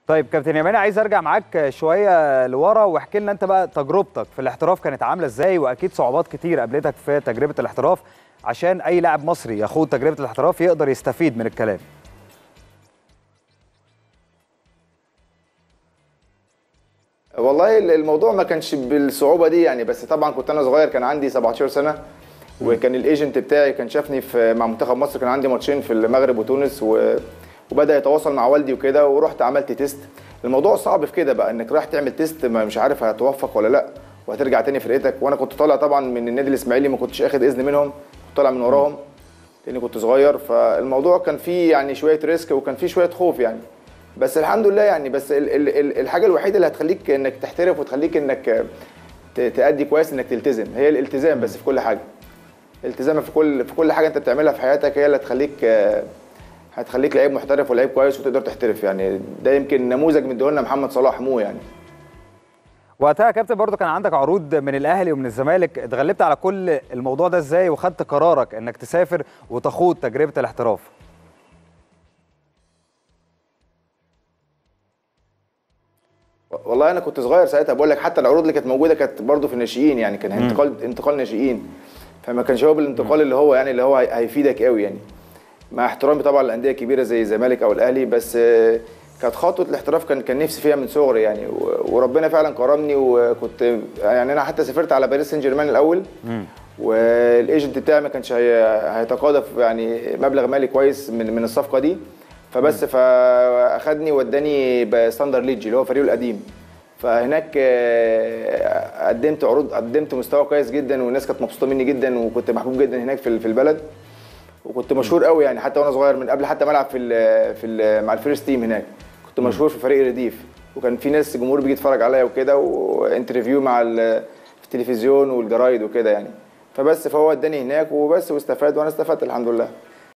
طيب كابتن يماني عايز ارجع معاك شويه لورا واحكي لنا انت بقى تجربتك في الاحتراف كانت عامله ازاي واكيد صعوبات كتير قابلتك في تجربه الاحتراف عشان اي لاعب مصري يخوض تجربه الاحتراف يقدر يستفيد من الكلام والله الموضوع ما كانش بالصعوبه دي يعني بس طبعا كنت انا صغير كان عندي 17 سنه وكان الايجنت بتاعي كان شافني في مع منتخب مصر كان عندي ماتشين في المغرب وتونس و... وبدا يتواصل مع والدي وكده ورحت عملت تيست الموضوع صعب في كده بقى انك رايح تعمل تيست ما مش عارف هتوفق ولا لا وهترجع تاني فرقتك وانا كنت طالع طبعا من النادي الاسماعيلي ما كنتش اخد اذن منهم كنت طالع من وراهم لاني كنت صغير فالموضوع كان فيه يعني شويه ريسك وكان فيه شويه خوف يعني بس الحمد لله يعني بس ال ال ال الحاجه الوحيده اللي هتخليك انك تحترف وتخليك انك تأدي كويس انك تلتزم هي الالتزام بس في كل حاجه التزام في كل في كل حاجه انت بتعملها في حياتك هي اللي هتخليك هتخليك لعيب محترف ولعيب كويس وتقدر تحترف يعني ده يمكن نموذج مديهولنا محمد صلاح مو يعني وقتها يا كابتن برضو كان عندك عروض من الاهلي ومن الزمالك اتغلبت على كل الموضوع ده ازاي وخدت قرارك انك تسافر وتخوض تجربه الاحتراف والله انا كنت صغير ساعتها بقول لك حتى العروض اللي كانت موجوده كانت برضو في الناشئين يعني كان انتقال انتقال ناشئين فما كانش هو بالانتقال اللي هو يعني اللي هو هيفيدك قوي يعني مع احترامي طبعا للانديه الكبيره زي الزمالك او الاهلي بس كانت خطوه الاحتراف كان كان نفسي فيها من صغري يعني وربنا فعلا كرمني وكنت يعني انا حتى سافرت على باريس سان جيرمان الاول والايجنت بتاعي ما كانش هيتقاضى يعني مبلغ مالي كويس من من الصفقه دي فبس فاخدني وداني بستاندر ليدجي اللي هو فريقه القديم فهناك قدمت عروض قدمت مستوى كويس جدا والناس كانت مبسوطه مني جدا وكنت محبوب جدا هناك في في البلد وكنت مشهور قوي يعني حتى وانا صغير من قبل حتى ما العب في ال في ال مع الفيرست تيم هناك كنت مشهور في فريق رديف وكان في ناس جمهور بيجي يتفرج عليا وكده وانترفيو مع في التلفزيون والجرايد وكده يعني فبس فهو اداني هناك وبس واستفاد وانا استفدت الحمد لله